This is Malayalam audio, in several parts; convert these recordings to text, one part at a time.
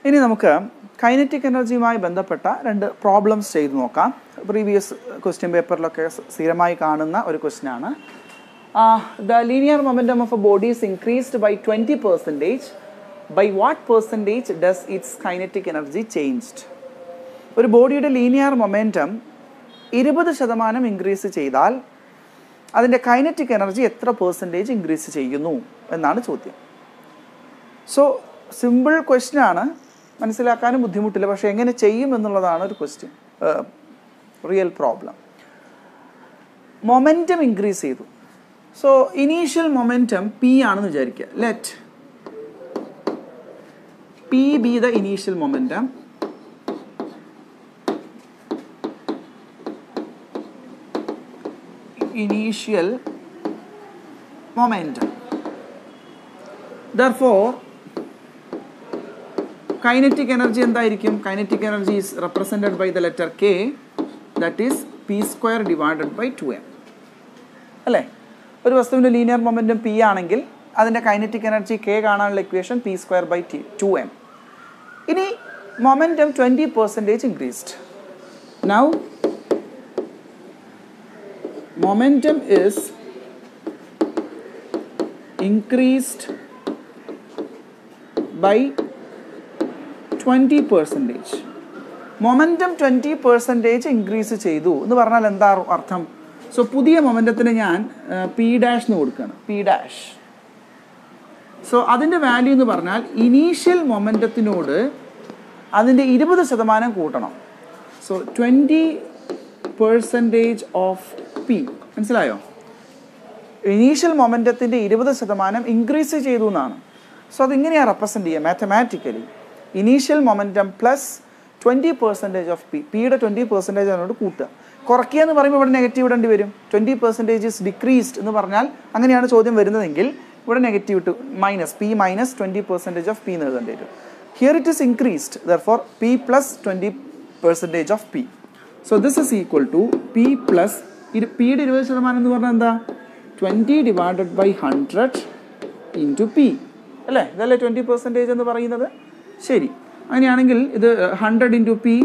ഇനി നമുക്ക് കൈനറ്റിക് എനർജിയുമായി ബന്ധപ്പെട്ട രണ്ട് പ്രോബ്ലംസ് ചെയ്തു നോക്കാം പ്രീവിയസ് ക്വസ്റ്റ്യൻ പേപ്പറിലൊക്കെ സ്ഥിരമായി കാണുന്ന ഒരു ക്വസ്റ്റ്യൻ ആണ് the linear momentum of a body is increased by twenty percentage by what percentage does its kinetic energy changed ഒരു ബോഡിയുടെ ലീനിയർ മൊമെൻറ്റം ഇരുപത് ശതമാനം ഇൻക്രീസ് ചെയ്താൽ അതിൻ്റെ കൈനറ്റിക് എനർജി എത്ര പെർസെൻറ്റേജ് ഇൻക്രീസ് ചെയ്യുന്നു എന്നാണ് ചോദ്യം സോ സിമ്പിൾ ക്വസ്റ്റ്യൻ ആണ് മനസ്സിലാക്കാനും ബുദ്ധിമുട്ടില്ല പക്ഷേ എങ്ങനെ ചെയ്യും എന്നുള്ളതാണ് ഒരു question real problem momentum increase ചെയ്തു സോ ഇനീഷ്യൽ മൊമെൻറ്റം പി ആണെന്ന് വിചാരിക്കുക let P be the initial momentum initial momentum. Therefore, kinetic energy എന്തായിരിക്കും kinetic energy is represented by the letter k that is p square divided by 2m അല്ലേ ഒരു വസ്തുവിൻ്റെ ലീനിയർ മൊമെൻറ്റം പി ആണെങ്കിൽ അതിൻ്റെ കൈനറ്റിക് എനർജി കെ കാണാനുള്ള equation p square by t two m ഇനി momentum twenty percentage increased now momentum is increased by 20 percentage momentum twenty percentage increase ചെയ്തു എന്ന് പറഞ്ഞാൽ എന്താ അർത്ഥം സോ പുതിയ മൊമെൻറ്റത്തിന് ഞാൻ പി ഡാഷ് എന്ന് കൊടുക്കുകയാണ് പി ഡാഷ് സോ അതിൻ്റെ വാല്യൂ എന്ന് പറഞ്ഞാൽ ഇനീഷ്യൽ മൊമെൻറ്റത്തിനോട് അതിൻ്റെ ഇരുപത് ശതമാനം കൂട്ടണം so twenty percentage of p മനസ്സിലായോ ഇനീഷ്യൽ മൊമെൻറ്റത്തിൻ്റെ ഇരുപത് ശതമാനം ഇൻക്രീസ് ചെയ്തു എന്നാണ് സോ അതിങ്ങനെയാണ് റെപ്രസെൻറ്റ് ചെയ്യുക mathematically initial momentum plus twenty percentage of p പിയുടെ ട്വൻറ്റി പെർസെൻറ്റേജ് അതിനോട് കൂട്ടുക കുറയ്ക്കുക എന്ന് പറയുമ്പോൾ ഇവിടെ നെഗറ്റീവ് ഇടേണ്ടി വരും ട്വൻറ്റി പെർസെൻറ്റേജ് ഇസ് ഡിക്രീസ്ഡ് എന്ന് പറഞ്ഞാൽ അങ്ങനെയാണ് ചോദ്യം വരുന്നതെങ്കിൽ ഇവിടെ നെഗറ്റീവ് ഇട്ട് minus p minus twenty percentage of p എന്ന് എഴുതേണ്ടി വരും here it is increased therefore p plus twenty percentage of p so this is equal to p plus ഇരു പിയുടെ ഇരുപത് ശതമാനം എന്ന് പറഞ്ഞാൽ എന്താ twenty divided by hundred into p അല്ലേ ഇതല്ലേ ട്വൻറ്റി പെർസെൻറ്റേജ് എന്ന് പറയുന്നത് ശരി അങ്ങനെയാണെങ്കിൽ ഇത് hundred into p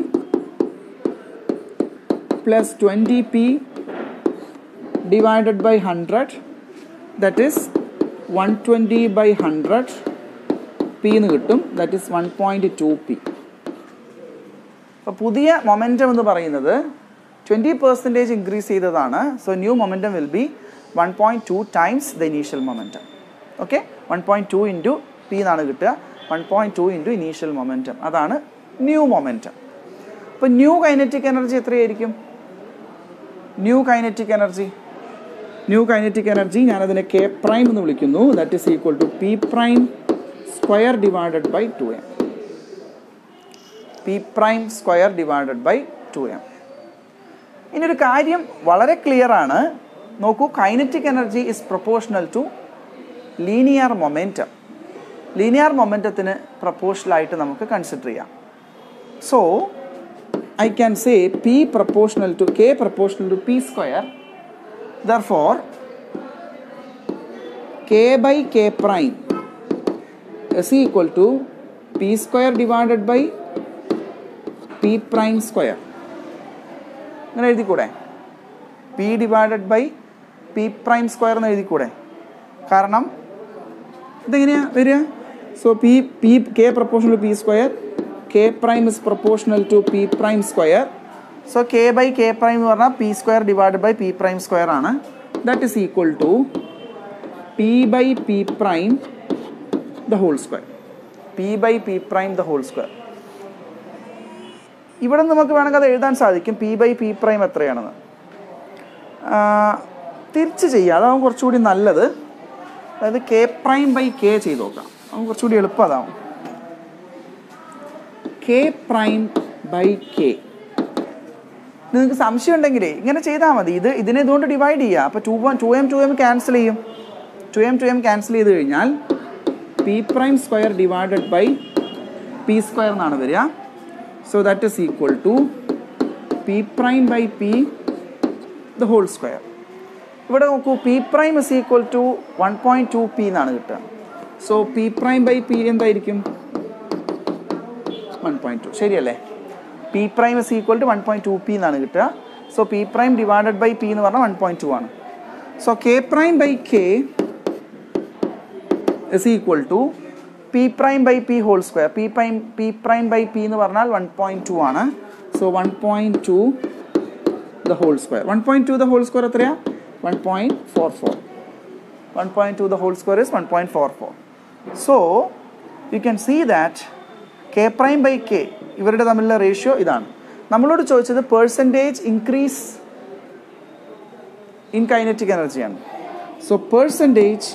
plus twenty p divided by hundred that is one twenty by hundred P എന്ന് കിട്ടും that is one point two p അപ്പോൾ പുതിയ മൊമെൻറ്റം എന്ന് പറയുന്നത് ട്വൻറ്റി പെർസെൻറ്റേജ് ഇൻക്രീസ് ചെയ്തതാണ് so new momentum will be one point two times the initial momentum okay one point two into p എന്നാണ് കിട്ടുക one point two into initial momentum അതാണ് ന്യൂ മൊമെൻറ്റം അപ്പോൾ ന്യൂ കൈനറ്റിക് എനർജി എത്രയായിരിക്കും new kinetic energy new kinetic energy ഞാനതിനെ കെ പ്രൈം എന്ന് വിളിക്കുന്നു that is equal to p prime square divided by two m p prime square divided by two m ഇനി ഒരു കാര്യം വളരെ ക്ലിയർ ആണ് നോക്കൂ kinetic energy is proportional to linear momentum linear മൊമെൻറ്റത്തിന് പ്രപ്പോർഷണലായിട്ട് നമുക്ക് കൺസിഡർ ചെയ്യാം so I can say p proportional to k proportional to p square therefore k by k prime is equal to p square divided by p prime square അങ്ങനെ എഴുതിക്കൂടെ p divided by p prime square എന്ന് എഴുതിക്കൂടെ കാരണം ഇതെങ്ങനെയാ വരിക so p p k proportional to p square k prime is proportional to p prime square so k by k prime എന്ന് പറഞ്ഞാൽ p square divided by p prime square ആണ് that is equal to p by p prime the whole square p by p prime the whole square ഇവിടെ നമുക്ക് വേണമെങ്കിൽ അത് എഴുതാൻ സാധിക്കും പി ബൈ പി പ്രൈം എത്രയാണെന്ന് തിരിച്ച് ചെയ്യുക അതാവും കുറച്ചുകൂടി നല്ലത് അതായത് കെ പ്രൈം ബൈ കെ ചെയ്ത് നോക്കാം അത് കുറച്ചുകൂടി എളുപ്പം അതാവും കെ പ്രൈം ബൈ കെ നിങ്ങൾക്ക് സംശയം ഉണ്ടെങ്കിലേ ഇങ്ങനെ ചെയ്താൽ മതി ഇത് ഇതിനെ ഇതുകൊണ്ട് ഡിവൈഡ് ചെയ്യുക അപ്പോൾ two two m two m cancel ചെയ്യും two m two m cancel ചെയ്ത് കഴിഞ്ഞാൽ p prime square divided by p square എന്നാണ് വരിക so that is equal to p prime by p the whole square ഇവിടെ നോക്കൂ p prime is equal to one point two p എന്നാണ് കിട്ടുക so p prime by p എന്തായിരിക്കും വൺ പോയിൻറ്റ് ടു ശരിയല്ലേ p prime is equal to one point two p എന്നാണ് കിട്ടുക so p prime divided by p എന്ന് പറഞ്ഞാൽ വൺ പോയിൻറ്റ് ടു ആണ് so k prime by k is equal to p prime by p whole square p prime p prime by p എന്ന് പറഞ്ഞാൽ വൺ പോയിൻറ്റ് ടു ആണ് so one point two the whole square one point two the whole square എത്രയാ one point four four one point two the whole square is one point four four so you can see that k prime by k ഇവരുടെ തമ്മിലുള്ള റേഷ്യോ ഇതാണ് നമ്മളോട് ചോദിച്ചത് പേഴ്സൻറ്റേജ് ഇൻക്രീസ് ഇൻ കൈനറ്റിക് എനർജിയാണ് so percentage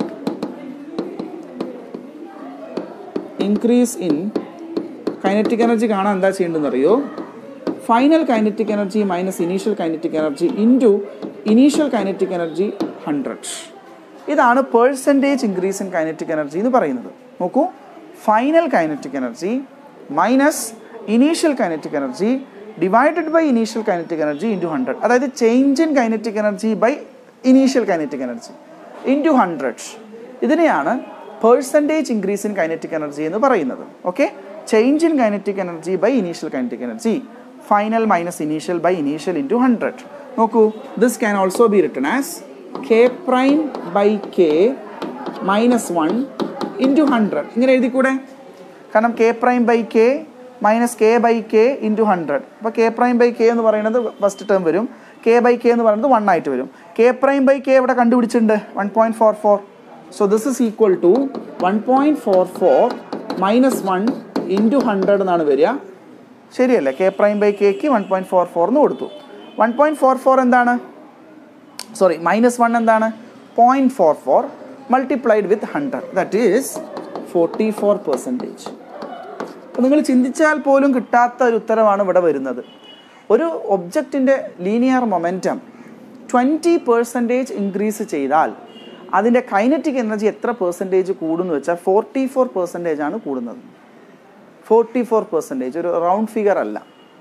increase in kinetic energy കാണാൻ എന്താ ചെയ്യേണ്ടതെന്ന് അറിയോ final kinetic energy minus initial kinetic energy into initial kinetic energy hundred ഇതാണ് percentage increase in kinetic energy എന്ന് പറയുന്നത് നോക്കൂ final kinetic energy minus initial kinetic energy divided by initial kinetic energy into hundred അതായത് change in kinetic energy by initial kinetic energy into hundred ഇതിനെയാണ് percentage increase in kinetic energy എന്ന് പറയുന്നത് okay change in kinetic energy by initial kinetic energy final minus initial by initial into hundred നോക്കൂ this can also be written as k prime by k minus one into hundred ഇങ്ങനെ എഴുതിക്കൂടെ കാരണം k prime by k minus k by k into hundred അപ്പോൾ കെ പ്രൈം ബൈ കെ എന്ന് പറയുന്നത് ഫസ്റ്റ് ടേം വരും കെ ബൈ കെ എന്ന് പറയുന്നത് വൺ ആയിട്ട് വരും കെ പ്രൈം ബൈ കെ ഇവിടെ കണ്ടുപിടിച്ചിട്ടുണ്ട് one point four four so this is equal to one point four four minus one into hundred എന്നാണ് വരിക ശരിയല്ലേ കെ പ്രൈം ബൈ കെക്ക് വൺ പോയിൻറ്റ് ഫോർ ഫോർ എന്ന് കൊടുത്തു വൺ പോയിൻറ്റ് ഫോർ ഫോർ എന്താണ് സോറി മൈനസ് വൺ എന്താണ് point four four multiplied with hundred that is forty four percentage അപ്പോൾ നിങ്ങൾ ചിന്തിച്ചാൽ പോലും കിട്ടാത്ത ഒരു ഉത്തരമാണ് ഇവിടെ വരുന്നത് ഒരു ഒബ്ജക്റ്റിൻ്റെ linear momentum twenty percentage increase ചെയ്താൽ അതിൻ്റെ കൈനറ്റിക് എനർജി എത്ര പെർസെൻറ്റേജ് കൂടുന്നു വെച്ചാൽ ഫോർട്ടി ഫോർ പെർസെൻറ്റേജ് ആണ് കൂടുന്നത് ഫോർട്ടി ഫോർ പെർസെൻറ്റേജ് ഒരു റൗണ്ട് ഫിഗർ അല്ല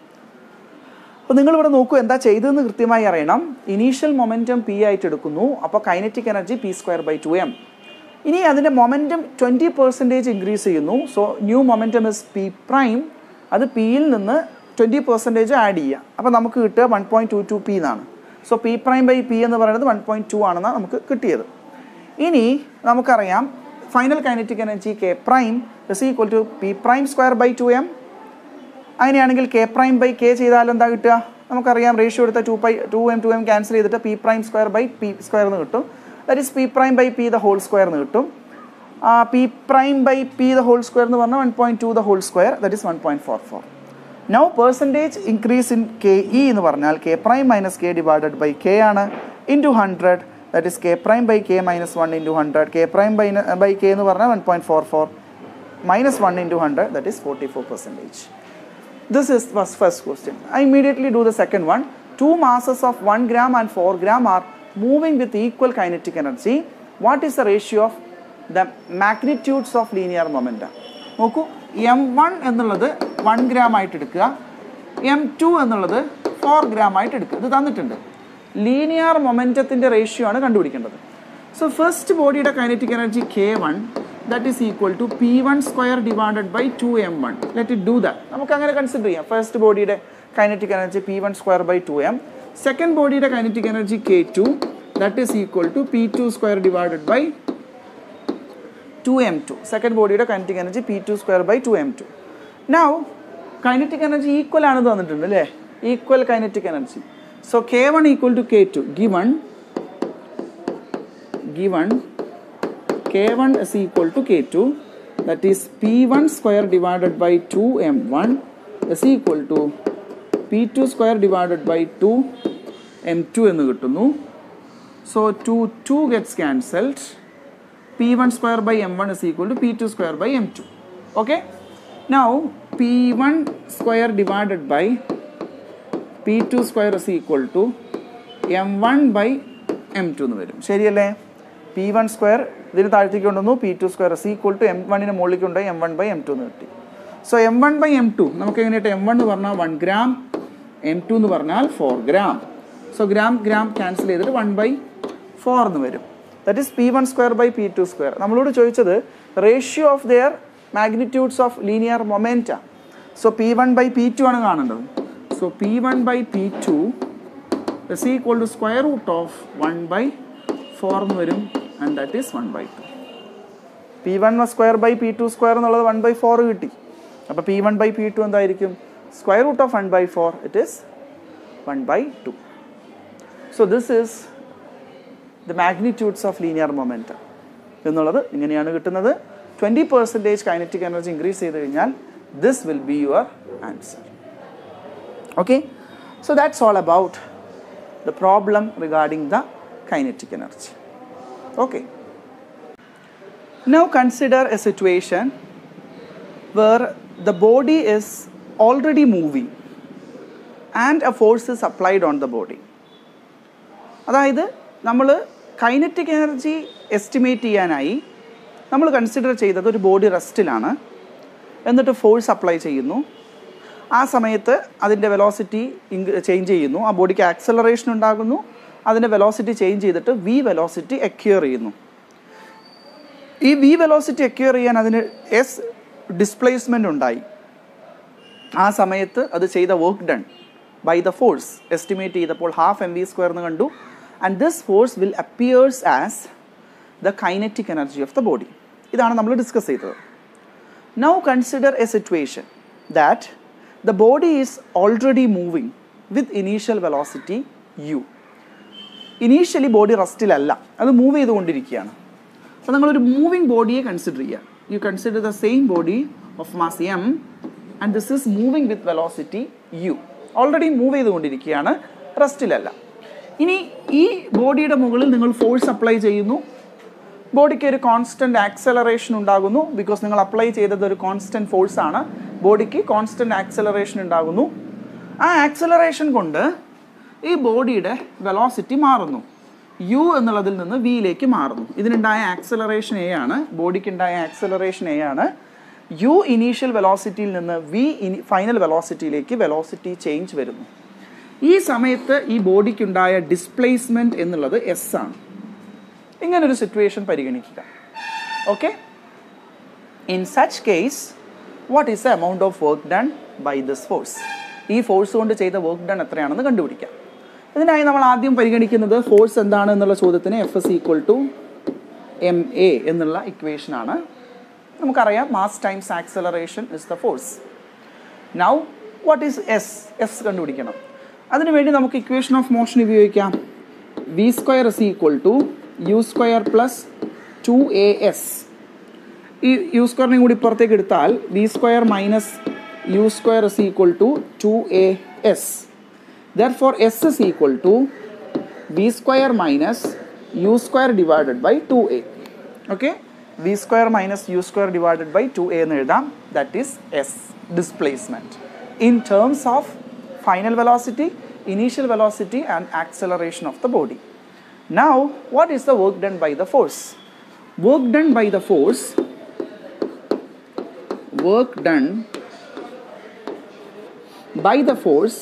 അപ്പോൾ നിങ്ങളിവിടെ നോക്കൂ എന്താ ചെയ്തതെന്ന് കൃത്യമായി അറിയണം ഇനീഷ്യൽ മൊമെൻറ്റം പി ആയിട്ട് എടുക്കുന്നു അപ്പോൾ kinetic energy p square by two m ഇനി അതിൻ്റെ മൊമെൻറ്റം ട്വൻറ്റി പെർസെൻറ്റേജ് ഇൻക്രീസ് ചെയ്യുന്നു so new momentum is p prime അത് പിയിൽ നിന്ന് ട്വൻറ്റി പെർസെൻറ്റേജ് ആഡ് ചെയ്യുക അപ്പോൾ നമുക്ക് കിട്ടുക one point two two p എന്നാണ് so p prime by p എന്ന് പറയുന്നത് വൺ പോയിൻറ്റ് ടു ആണെന്നാണ് നമുക്ക് കിട്ടിയത് ഇനി നമുക്കറിയാം final kinetic energy k prime is equal to p prime square by two m അങ്ങനെയാണെങ്കിൽ കെ പ്രൈം ബൈ കെ ചെയ്താൽ എന്താ കിട്ടുക നമുക്കറിയാം റേഷ്യോ എടുത്ത two by two m two m cancel ചെയ്തിട്ട് p prime square by p square എന്ന് കിട്ടും that is p prime by p the whole square എന്ന് കിട്ടും p prime by p the whole square എന്ന് പറഞ്ഞാൽ one point two the whole square that is one point four four now percentage increase in k e എന്ന് പറഞ്ഞാൽ k prime minus k divided by k ആണ് into hundred that is k prime by k minus one into hundred k prime by by k എന്ന് പറഞ്ഞാൽ one point four four minus one into hundred that is forty four percentage This is was first question. I immediately do the second one. Two masses of 1 gram and 4 gram are moving with equal kinetic energy. What is the ratio of the magnitudes of linear momentum? നോക്കൂ എം വൺ എന്നുള്ളത് വൺ ഗ്രാം ആയിട്ട് എടുക്കുക എം ടു എന്നുള്ളത് ഫോർ ഗ്രാം ആയിട്ട് എടുക്കുക ഇത് തന്നിട്ടുണ്ട് ലീനിയർ മൊമെൻറ്റത്തിൻ്റെ റേഷ്യോ ആണ് കണ്ടുപിടിക്കേണ്ടത് സോ ഫസ്റ്റ് ബോഡിയുടെ kinetic energy k one that is equal to p one square divided by two m one let it do that നമുക്ക് അങ്ങനെ കൺസിഡർ ചെയ്യാം ഫസ്റ്റ് ബോഡിയുടെ kinetic energy p one square by two m second ബോഡിയുടെ kinetic energy k two that is equal to p two square divided by two m two second ബോഡിയുടെ kinetic energy p two square by two m two now kinetic energy equal ആണ് തന്നിട്ടുണ്ട് അല്ലേ equal kinetic energy so k one equal to k two given given k1 is equal to k2 that is p1 square divided by 2m1 is equal to p2 square divided by 2 m2 എന്ന് കിട്ടുന്നു so two two gets cancelled p one square by m one is equal to p two square by m two okay now p one square divided by P two square is equal to m one by m two എന്ന് വരും ശരിയല്ലേ പി വൺ സ്ക്വയർ ഇതിന് താഴത്തേക്ക് കൊണ്ടുവന്നു p two square is equal to m വണ്ണിന് മുകളിലേക്ക് കൊണ്ടുപോയി m one by m two എന്ന് കിട്ടി so M one by m two നമുക്ക് എങ്ങനെയായിട്ട് എം വൺ എന്ന് പറഞ്ഞാൽ വൺ ഗ്രാം എം ടു എന്ന് പറഞ്ഞാൽ four gram so gram gram cancel ചെയ്തിട്ട് വൺ ബൈ ഫോർ എന്ന് വരും that is p one square by P two square നമ്മളോട് ചോദിച്ചത് ratio of their magnitudes of linear momenta so p one by P two ആണ് കാണേണ്ടത് so p one by P two is equal to square root of one by four എന്ന് വരും and that is one by two p one square by P two square എന്നുള്ളത് വൺ ബൈ ഫോർ കിട്ടി അപ്പോൾ P one by P two എന്തായിരിക്കും square root of one by four it is one by two so this is the magnitudes of linear momentum എന്നുള്ളത് ഇങ്ങനെയാണ് കിട്ടുന്നത് twenty percentage kinetic energy increase ചെയ്ത് കഴിഞ്ഞാൽ this will be your answer okay so that's all about the problem regarding the kinetic energy okay Now consider a situation where the body is already moving and a force is applied on the body. അതായത് നമ്മൾ കൈനറ്റിക് എനർജി എസ്റ്റിമേറ്റ് ചെയ്യാനായി നമ്മൾ കൺസിഡർ ചെയ്തത് ഒരു ബോഡി റെസ്റ്റിലാണ് എന്നിട്ട് ഫോഴ്സ് അപ്ലൈ ചെയ്യുന്നു ആ സമയത്ത് അതിൻ്റെ വെലോസിറ്റി ചേഞ്ച് ചെയ്യുന്നു ആ ബോഡിക്ക് ആക്സലറേഷൻ ഉണ്ടാകുന്നു അതിൻ്റെ വെലോസിറ്റി ചേഞ്ച് ചെയ്തിട്ട് വി വെലോസിറ്റി അക്യൂർ ചെയ്യുന്നു ഈ വി വെലോസിറ്റി അക്യൂർ ചെയ്യാൻ അതിന് എസ് ഡിസ്പ്ലേസ്മെൻ്റ് ഉണ്ടായി ആ സമയത്ത് അത് ചെയ്ത work done by the force estimate ചെയ്തപ്പോൾ ഹാഫ് എം വി സ്ക്വയർ എന്ന് കണ്ടു and this force will appears as the kinetic energy of the body ഇതാണ് നമ്മൾ ഡിസ്കസ് ചെയ്തത് now consider a situation that the body is already moving with initial velocity U initially body റെസ്റ്റിലല്ല അത് മൂവ് ചെയ്തുകൊണ്ടിരിക്കുകയാണ് അപ്പോൾ നിങ്ങളൊരു മൂവിങ് ബോഡിയെ കൺസിഡർ ചെയ്യുക you consider the same body of mass M and this is moving with velocity U already move ചെയ്തുകൊണ്ടിരിക്കുകയാണ് റെസ്റ്റിലല്ല ഇനി ഈ ബോഡിയുടെ മുകളിൽ നിങ്ങൾ ഫോഴ്സ് അപ്ലൈ ചെയ്യുന്നു ബോഡിക്ക് ഒരു കോൺസ്റ്റൻറ്റ് ആക്സലറേഷൻ ഉണ്ടാകുന്നു ബിക്കോസ് നിങ്ങൾ അപ്ലൈ ചെയ്തത് ഒരു കോൺസ്റ്റൻറ്റ് ഫോഴ്സ് ആണ് ബോഡിക്ക് കോൺസ്റ്റൻറ്റ് ആക്സലറേഷൻ ഉണ്ടാകുന്നു ആ ആക്സലറേഷൻ കൊണ്ട് ഈ ബോഡിയുടെ വെലോസിറ്റി മാറുന്നു യു എന്നുള്ളതിൽ നിന്ന് വിയിലേക്ക് മാറുന്നു ഇതിനുണ്ടായ ആക്സലറേഷൻ എ ആണ് ബോഡിക്ക് ഉണ്ടായ ആക്സലറേഷൻ എ ആണ് യു ഇനീഷ്യൽ വെലോസിറ്റിയിൽ നിന്ന് വി ഇനി ഫൈനൽ വെലോസിറ്റിയിലേക്ക് വെലോസിറ്റി ചേഞ്ച് വരുന്നു ഈ സമയത്ത് ഈ ബോഡിക്കുണ്ടായ ഡിസ്പ്ലേസ്മെൻറ്റ് എന്നുള്ളത് എസ് ആണ് ഇങ്ങനൊരു സിറ്റുവേഷൻ പരിഗണിക്കുക okay in such case what is the amount of work done by this force ഈ ഫോഴ്സ് കൊണ്ട് ചെയ്ത വർക്ക് ഡൺ എത്രയാണെന്ന് കണ്ടുപിടിക്കാം ഇതിനായി നമ്മൾ ആദ്യം പരിഗണിക്കുന്നത് ഫോഴ്സ് എന്താണ് എന്നുള്ള ചോദ്യത്തിന് F S equal to M A എന്നുള്ള ഇക്വേഷനാണ് നമുക്കറിയാം mass times acceleration is the force now what is S S കണ്ടുപിടിക്കണം അതിനുവേണ്ടി നമുക്ക് ഇക്വേഷൻ ഓഫ് മോഷൻ ഉപയോഗിക്കാം V square is equal to U square plus two A S ഈ യു സ്ക്വയറിനെയും കൂടി പുറത്തേക്ക് എടുത്താൽ V square minus U square is equal to two A S therefore s is equal to v square minus u square divided by 2a okay v square minus u square divided by 2a എന്ന് എഴുതാം that is s displacement in terms of final velocity initial velocity and acceleration of the body now what is the work done by the force work done by the force work done by the force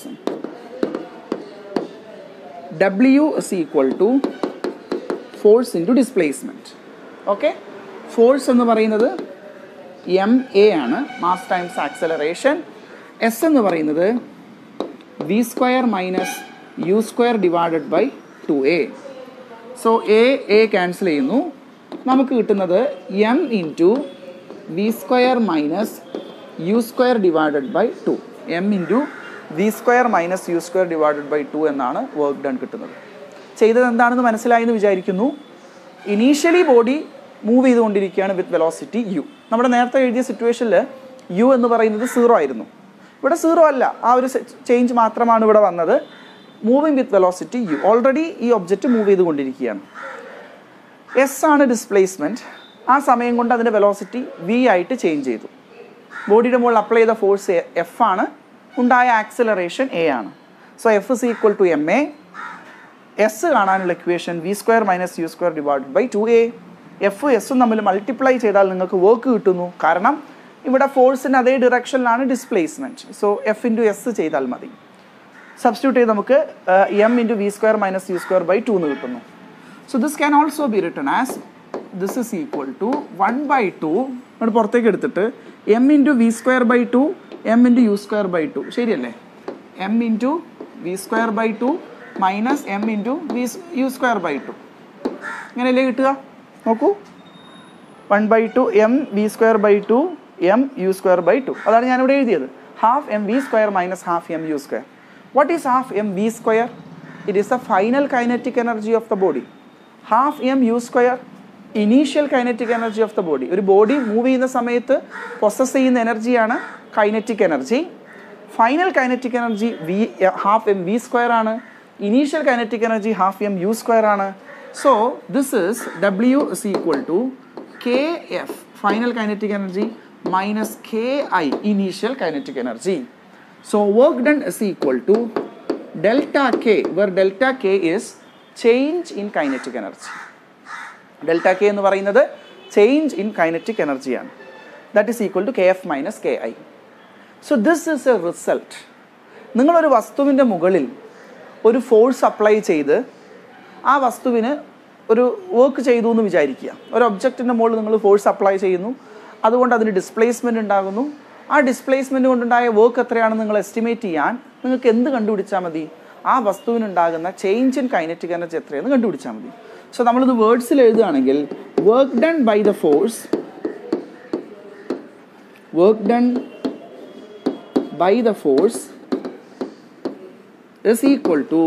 W is equal to force into displacement okay force എന്ന് പറയുന്നത് എം എ ആണ് മാസ് ടൈംസ് ആക്സലറേഷൻ എസ് എന്ന് പറയുന്നത് V square minus U square divided by two A so A A cancel ചെയ്യുന്നു നമുക്ക് കിട്ടുന്നത് M into V square minus U square divided by two M into V square minus U square divided by two എന്നാണ് വർക്ക് ഡൺ കിട്ടുന്നത് ചെയ്തത് എന്താണെന്ന് മനസ്സിലായി എന്ന് വിചാരിക്കുന്നു ഇനീഷ്യലി ബോഡി മൂവ് ചെയ്തുകൊണ്ടിരിക്കുകയാണ് വിത്ത് വെലോസിറ്റി യു നമ്മുടെ നേരത്തെ എഴുതിയ സിറ്റുവേഷനിൽ യു എന്ന് പറയുന്നത് സീറോ ആയിരുന്നു ഇവിടെ സീറോ അല്ല ആ ഒരു ചേഞ്ച് മാത്രമാണ് ഇവിടെ വന്നത് moving with velocity U already ഈ ഒബ്ജക്റ്റ് മൂവ് ചെയ്തുകൊണ്ടിരിക്കുകയാണ് എസ് ആണ് ഡിസ്പ്ലേസ്മെൻറ്റ് ആ സമയം കൊണ്ട് അതിൻ്റെ വെലോസിറ്റി വി ആയിട്ട് ചേഞ്ച് ചെയ്തു ബോഡിയുടെ മുകളിൽ അപ്ലൈ ചെയ്ത ഫോഴ്സ് എഫ് ആണ് ഉണ്ടായ ആക്സിലറേഷൻ എ ആണ് so F is equal to M A S കാണാനുള്ള equation V square minus U square divide by two A F എസും തമ്മിൽ മൾട്ടിപ്ലൈ ചെയ്താൽ നിങ്ങൾക്ക് വർക്ക് കിട്ടുന്നു കാരണം ഇവിടെ ഫോഴ്സിൻ്റെ അതേ ഡിറക്ഷനിലാണ് displacement so F into S ചെയ്താൽ മതി സബ്സ്റ്റിറ്റ്യൂട്ട് ചെയ്ത് നമുക്ക് M into V square minus U square by two എന്ന് കിട്ടുന്നു so this can also be written as this is equal to one by two നമ്മൾ പുറത്തേക്ക് എടുത്തിട്ട് M into V square by two M into U square by two ശരിയല്ലേ M into V square by two minus M into V U square by to ഇങ്ങനെയല്ലേ കിട്ടുക നോക്കൂ one by two M V square by two M U square by two അതാണ് ഞാനിവിടെ എഴുതിയത് half M V square minus half M U square what is half M V square it is the final kinetic energy of the body half M U square initial kinetic energy of the body ഒരു ബോഡി മൂവ് ചെയ്യുന്ന സമയത്ത് പൊസസ് ചെയ്യുന്ന എനർജിയാണ് kinetic energy final kinetic energy V half M V square ആണ് initial kinetic energy half M U square ആണ് so this is W is equal to K F final kinetic energy minus K I initial kinetic energy so work done is equal to delta K where delta K is change in kinetic energy delta K എന്ന് പറയുന്നത് ചേഞ്ച് ഇൻ കൈനറ്റിക് എനർജിയാണ് that is equal to K F minus K I so this is a result നിങ്ങളൊരു വസ്തുവിൻ്റെ മുകളിൽ ഒരു ഫോഴ്സ് അപ്ലൈ ചെയ്ത് ആ വസ്തുവിന് ഒരു വർക്ക് ചെയ്തു എന്ന് വിചാരിക്കുക ഒരു ഒബ്ജക്റ്റിൻ്റെ മുകളിൽ നിങ്ങൾ ഫോഴ്സ് അപ്ലൈ ചെയ്യുന്നു അതുകൊണ്ട് അതിന് ഡിസ്പ്ലേസ്മെൻറ്റ് ഉണ്ടാകുന്നു ആ ഡിസ്പ്ലേസ്മെൻറ്റ് കൊണ്ടുണ്ടായ വർക്ക് എത്രയാണെന്ന് നിങ്ങൾ എസ്റ്റിമേറ്റ് ചെയ്യാൻ നിങ്ങൾക്ക് എന്ത് കണ്ടുപിടിച്ചാൽ മതി ആ വസ്തുവിനുണ്ടാകുന്ന ചേഞ്ച് ഇൻ കൈനറ്റിക് എനർജി എത്രയെന്ന് കണ്ടുപിടിച്ചാൽ മതി സോ നമ്മളിത് വേർഡ്സിൽ എഴുതുകയാണെങ്കിൽ work done by the force work done by the force is equal to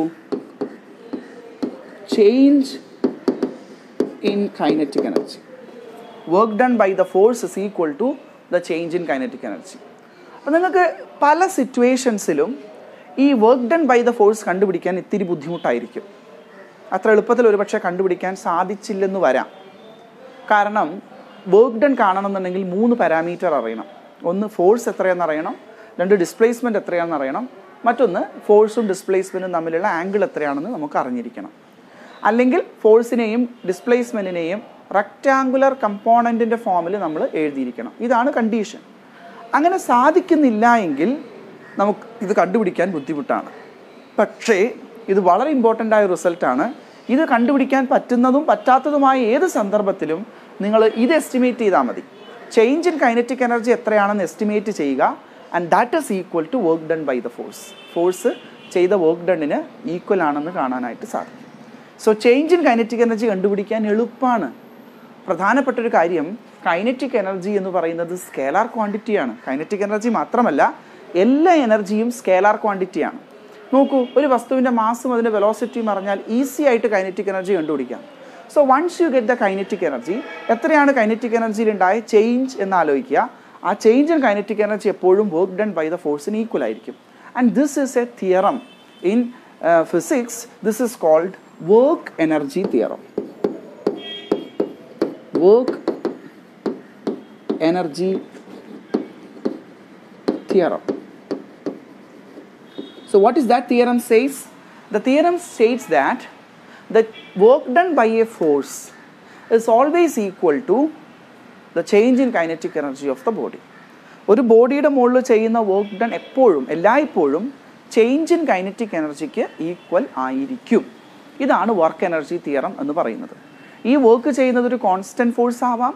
change in kinetic energy. Work done by the force is equal to the change in kinetic energy. അപ്പം നിങ്ങൾക്ക് പല സിറ്റുവേഷൻസിലും ഈ work done by the force കണ്ടുപിടിക്കാൻ ഇത്തിരി ബുദ്ധിമുട്ടായിരിക്കും അത്ര എളുപ്പത്തിൽ ഒരുപക്ഷെ കണ്ടുപിടിക്കാൻ സാധിച്ചില്ലെന്ന് വരാം കാരണം വർക്ക് ഡൺ കാണണമെന്നുണ്ടെങ്കിൽ മൂന്ന് പാരാമീറ്റർ അറിയണം ഒന്ന് ഫോഴ്സ് എത്രയാണെന്ന് അറിയണം രണ്ട് ഡിസ്പ്ലേസ്മെൻറ്റ് എത്രയാണെന്ന് അറിയണം മറ്റൊന്ന് ഫോഴ്സും ഡിസ്പ്ലേസ്മെൻറ്റും തമ്മിലുള്ള ആംഗിൾ എത്രയാണെന്ന് നമുക്ക് അറിഞ്ഞിരിക്കണം അല്ലെങ്കിൽ ഫോഴ്സിനെയും ഡിസ്പ്ലേസ്മെൻറ്റിനെയും റെക്റ്റാങ്കുലർ കമ്പോണൻറ്റിൻ്റെ ഫോമിൽ നമ്മൾ എഴുതിയിരിക്കണം ഇതാണ് കണ്ടീഷൻ അങ്ങനെ സാധിക്കുന്നില്ല എങ്കിൽ നമുക്ക് ഇത് കണ്ടുപിടിക്കാൻ ബുദ്ധിമുട്ടാണ് പക്ഷേ ഇത് വളരെ ഇമ്പോർട്ടൻ്റ് ആയ റിസൾട്ടാണ് ഇത് കണ്ടുപിടിക്കാൻ പറ്റുന്നതും പറ്റാത്തതുമായ ഏത് സന്ദർഭത്തിലും നിങ്ങൾ ഇത് എസ്റ്റിമേറ്റ് ചെയ്താൽ മതി ചേഞ്ച് ഇൻ കൈനറ്റിക് എനർജി എത്രയാണെന്ന് എസ്റ്റിമേറ്റ് ചെയ്യുക and that is equal to work done by the force force ചെയ്ത വർക്ക് ഡണ്ണിന് ഈക്വൽ ആണെന്ന് കാണാനായിട്ട് സാധിക്കും so change in kinetic energy കണ്ടുപിടിക്കാൻ എളുപ്പമാണ് പ്രധാനപ്പെട്ട ഒരു കാര്യം കൈനറ്റിക് എനർജി എന്ന് പറയുന്നത് സ്കേലാർ ക്വാണ്ടിറ്റിയാണ് കൈനറ്റിക് എനർജി മാത്രമല്ല എല്ലാ എനർജിയും സ്കേലാർ ക്വാണ്ടിറ്റിയാണ് നോക്കൂ ഒരു വസ്തുവിൻ്റെ മാസും അതിൻ്റെ വെലോസിറ്റിയും അറിഞ്ഞാൽ ഈസി ആയിട്ട് കൈനറ്റിക് എനർജി കണ്ടുപിടിക്കാം so once you get the kinetic energy എത്രയാണ് കൈനറ്റിക് എനർജിയിൽ ഉണ്ടായ ചേഞ്ച് എന്ന് ആലോചിക്കുക ആ ചേഞ്ച് ഇൻ കൈനറ്റിക് എനർജി എപ്പോഴും വർക്ക് ഡൺ ബൈ ദ ഫോഴ്സിന് ഈക്വൽ ആയിരിക്കും and this is a theorem in physics this is called work energy theorem work energy theorem. So what is that theorem says? The theorem states that the work done by a force is always equal to the change in kinetic energy of the body. ഒരു ബോഡിയുടെ മുകളിൽ ചെയ്യുന്ന വർക്ക് ഡൺ എപ്പോഴും എല്ലായ്പ്പോഴും ചേഞ്ച് ഇൻ കൈനറ്റിക് എനർജിക്ക് ഈക്വൽ ആയിരിക്കും ഇതാണ് വർക്ക് എനർജി തിയറം എന്ന് പറയുന്നത് ഈ വർക്ക് ചെയ്യുന്നത് ഒരു കോൺസ്റ്റൻറ്റ് ഫോഴ്സ് ആവാം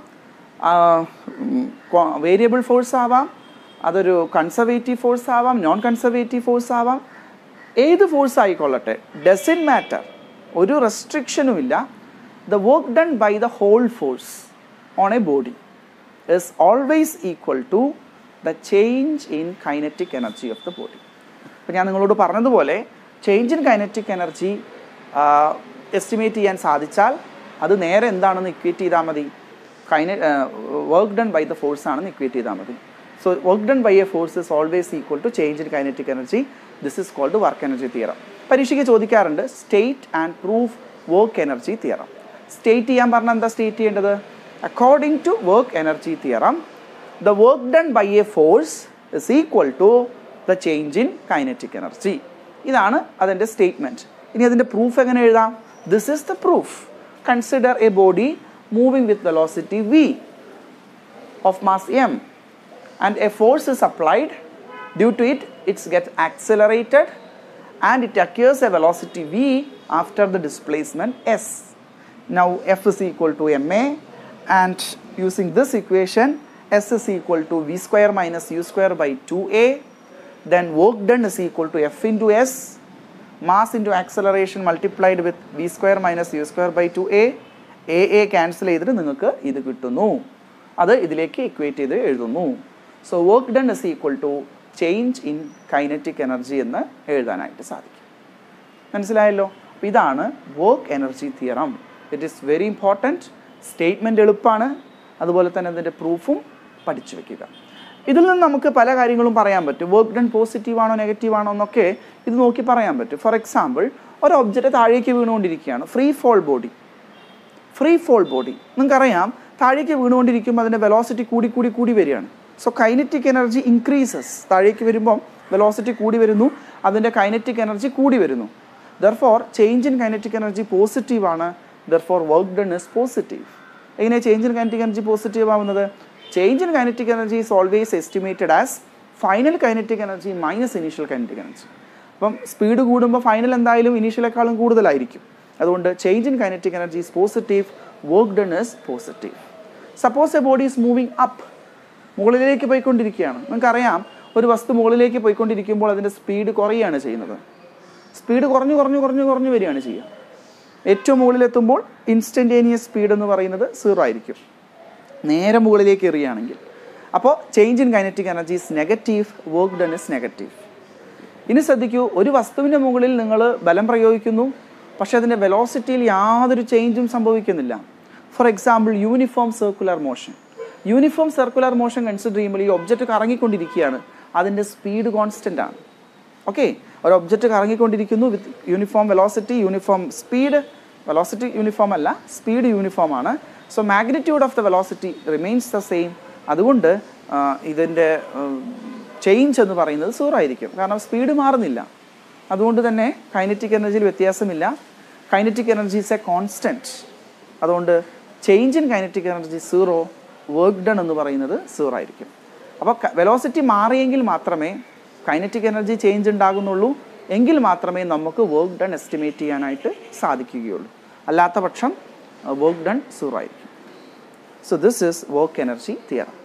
വേരിയബിൾ ഫോഴ്സ് ആവാം അതൊരു കൺസർവേറ്റീവ് ഫോഴ്സ് ആവാം നോൺ കൺസർവേറ്റീവ് ഫോഴ്സ് ആവാം ഏത് ഫോഴ്സ് ആയിക്കൊള്ളട്ടെ ഡസൻ മാറ്റർ ഒരു റെസ്ട്രിക്ഷനും ഇല്ല the work done by the whole force on a body is always equal to the change in kinetic energy of the body അപ്പോൾ ഞാൻ നിങ്ങളോട് പറഞ്ഞതുപോലെ change in kinetic energy estimate ചെയ്യാൻ സാധിച്ചാൽ അത് നേരെ എന്താണെന്ന് ഇക്വേറ്റ് ചെയ്താൽ മതി കൈന work done by the force ആണെന്ന് ഇക്വേറ്റ് ചെയ്താൽ മതി So work done by a force is always equal to change in kinetic energy. This is called the work energy theorem. പരീക്ഷയ്ക്ക് ചോദിക്കാറുണ്ട് state and proof work energy theorem state ചെയ്യാൻ പറഞ്ഞാൽ എന്താ സ്റ്റേറ്റ് ചെയ്യേണ്ടത് according to work energy theorem the work done by a force is equal to the change in kinetic energy ഇതാണ് അതിൻ്റെ സ്റ്റേറ്റ്മെൻറ്റ് ഇനി അതിൻ്റെ പ്രൂഫ് എങ്ങനെ എഴുതാം this is the proof consider a body moving with velocity V of mass M and a force is applied due to it it gets accelerated and it acquires a velocity v after the displacement s now f is equal to ma and using this equation S is equal to V square minus U square by two A then work done is equal to F into S mass into acceleration multiplied with V square minus U square by two A A A cancel ചെയ്തിട്ട് നിങ്ങൾക്ക് ഇത് കിട്ടുന്നു അത് ഇതിലേക്ക് ഇക്വേറ്റ് ചെയ്ത് എഴുതുന്നു so work done is equal to change in kinetic energy എന്ന് എഴുതാനായിട്ട് സാധിക്കും മനസ്സിലായല്ലോ അപ്പോൾ ഇതാണ് work energy theorem it is very important statement എളുപ്പമാണ് അതുപോലെ തന്നെ അതിൻ്റെ പ്രൂഫും പഠിച്ചു വെക്കുക ഇതിൽ നിന്ന് നമുക്ക് പല കാര്യങ്ങളും പറയാൻ പറ്റും വർക്ക് ഡൺ പോസിറ്റീവ് ആണോ നെഗറ്റീവ് ആണോ എന്നൊക്കെ ഇത് നോക്കി പറയാൻ പറ്റും ഫോർ എക്സാമ്പിൾ ഒരു ഒബ്ജക്റ്റ് താഴേക്ക് വീണുകൊണ്ടിരിക്കുകയാണ് free fall body free fall body നിങ്ങൾക്കറിയാം താഴേക്ക് വീണുകൊണ്ടിരിക്കുമ്പോൾ അതിൻ്റെ വെലോസിറ്റി കൂടി കൂടി കൂടി വരികയാണ് സോ കൈനറ്റിക് എനർജി ഇൻക്രീസസ് താഴേക്ക് വരുമ്പം വെലോസിറ്റി കൂടി വരുന്നു അതിൻ്റെ കൈനറ്റിക് എനർജി കൂടി വരുന്നു therefore change in kinetic energy positive ആണ് therefore work done is positive എങ്ങനെ change in kinetic energy positive ആവുന്നത് change in kinetic energy is always estimated as final kinetic energy minus initial kinetic energy അപ്പം സ്പീഡ് കൂടുമ്പോൾ ഫൈനൽ എന്തായാലും ഇനീഷ്യലേക്കാളും കൂടുതലായിരിക്കും അതുകൊണ്ട് change in kinetic energy is positive work done is positive suppose a body is moving up മുകളിലേക്ക് പോയിക്കൊണ്ടിരിക്കുകയാണ് നിങ്ങൾക്കറിയാം ഒരു വസ്തു മുകളിലേക്ക് പോയിക്കൊണ്ടിരിക്കുമ്പോൾ അതിൻ്റെ സ്പീഡ് കുറയുകയാണ് ചെയ്യുന്നത് സ്പീഡ് കുറഞ്ഞു കുറഞ്ഞു കുറഞ്ഞു കുറഞ്ഞു വരികയാണ് ചെയ്യുക ഏറ്റവും മുകളിലെത്തുമ്പോൾ ഇൻസ്റ്റൻറ്റേനിയസ് സ്പീഡ് എന്ന് പറയുന്നത് സീറോ ആയിരിക്കും നേരെ മുകളിലേക്ക് എറിയുകയാണെങ്കിൽ അപ്പോൾ change in kinetic energy is negative work done is negative ഇനി ശ്രദ്ധിക്കൂ ഒരു വസ്തുവിൻ്റെ മുകളിൽ നിങ്ങൾ ബലം പ്രയോഗിക്കുന്നു പക്ഷേ അതിൻ്റെ വെലോസിറ്റിയിൽ യാതൊരു ചേഞ്ചും സംഭവിക്കുന്നില്ല for example uniform circular motion uniform circular motion consider ചെയ്യുമ്പോൾ ഈ ഒബ്ജക്റ്റ് കറങ്ങിക്കൊണ്ടിരിക്കുകയാണ് അതിൻ്റെ സ്പീഡ് കോൺസ്റ്റൻ്റ് ആണ് ഓക്കെ ഒരു ഒബ്ജക്റ്റ് കറങ്ങിക്കൊണ്ടിരിക്കുന്നു with uniform velocity uniform speed velocity uniform അല്ല സ്പീഡ് യൂണിഫോം ആണ് so magnitude of the velocity remains the same അതുകൊണ്ട് ഇതിൻ്റെ ചേഞ്ച് എന്ന് പറയുന്നത് സീറോ ആയിരിക്കും കാരണം സ്പീഡ് മാറുന്നില്ല അതുകൊണ്ട് തന്നെ കൈനറ്റിക് എനർജിയിൽ വ്യത്യാസമില്ല kinetic energy is a constant അതുകൊണ്ട് change in kinetic energy zero work done എന്ന് പറയുന്നത് സീറോ ആയിരിക്കും അപ്പോൾ വെലോസിറ്റി മാറിയെങ്കിൽ മാത്രമേ കൈനറ്റിക് എനർജി ചേഞ്ച് ഉണ്ടാകുന്നുള്ളൂ എങ്കിൽ മാത്രമേ നമുക്ക് വർക്ക് ഡൺ എസ്റ്റിമേറ്റ് ചെയ്യാനായിട്ട് സാധിക്കുകയുള്ളൂ അല്ലാത്ത പക്ഷം വർക്ക് ഡൺ സീറോ ആയിരിക്കും so this is work energy theorem